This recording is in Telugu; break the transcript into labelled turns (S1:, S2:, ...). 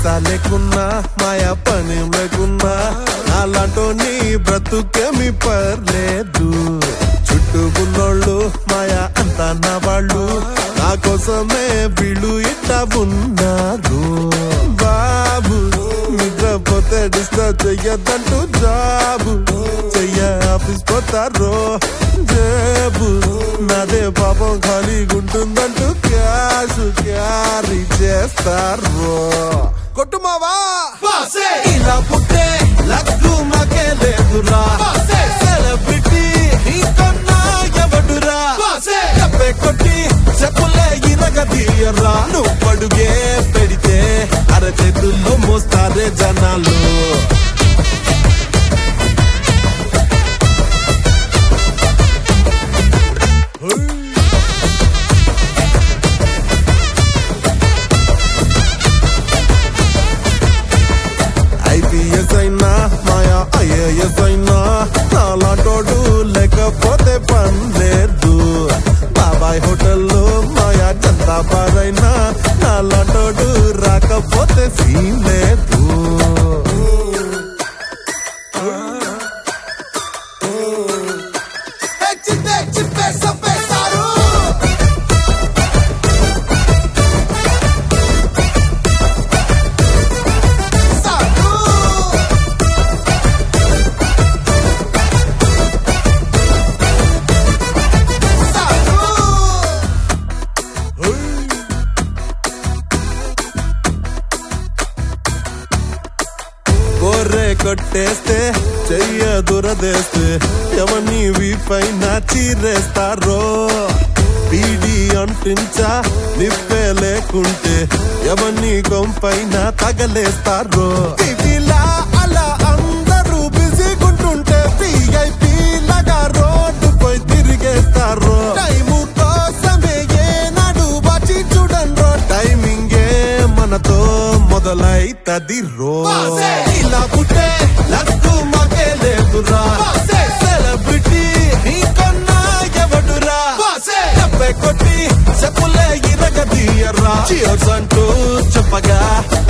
S1: పైసా లేకున్నా మాయా పని లేకున్నా నాలాంటోని బ్రతుకేమి పర్లేదు చుట్టూ ఉన్నోళ్ళు మాయా అంతా నా వాళ్ళు నా కోసమే వీళ్ళు ఇట్టా ఉన్నారు బాబు నిద్రపోతే డిస్టర్బ్ చెయ్యొద్దంటూ జాబు చెయ్య ఆఫీస్ పోతారో జేబు నాదే పాపం ఖాళీగా ఉంటుందంటూ క్యాష్ క్యారీ చేస్తారు కొట్టుమావా ఇలా పుట్టే లక్కు మాకే లేదురా సెలబ్రిటీ నీకన్నా ఎవడురా చెప్పే కొట్టి చెప్పులే ఇరగదీయరా నువ్వు పడుగే పెడితే అరచేతుల్లో మోస్తారే జనాలు ఐపీఎస్ అయినా మాయా ఐఏఎస్ అయినా నాలాటోడు లేకపోతే పని లేదు బాబాయ్ హోటల్లో మాయా చందా బార్ అయినా నాలాటోడు రాకపోతే సీన్ లేదు గొర్రె కొట్టేస్తే చెయ్య దురదేస్తే ఎవరిని వీపైన చీరేస్తారో పీడి అంటించా నిప్పే లేకుంటే ఎవరిని కొంపైన తగలేస్తారో ఇదిలా అలా అందరూ బిజీగుంటుంటే విఐపి లాగా రోడ్డుపై తిరిగేస్తారు టైము కోసమే ఏనాడు వచ్చి చూడండ్రో టైమింగే మనతో మొదలైతది రో ఇలా పుట్టే లక్కు మాకే లేదురా సెలబ్రిటీ నీకన్నా ఎవడురా చెప్పే కొట్టి చెప్పులే ఇరగదీయరా చియర్స్ అంటూ చెప్పగా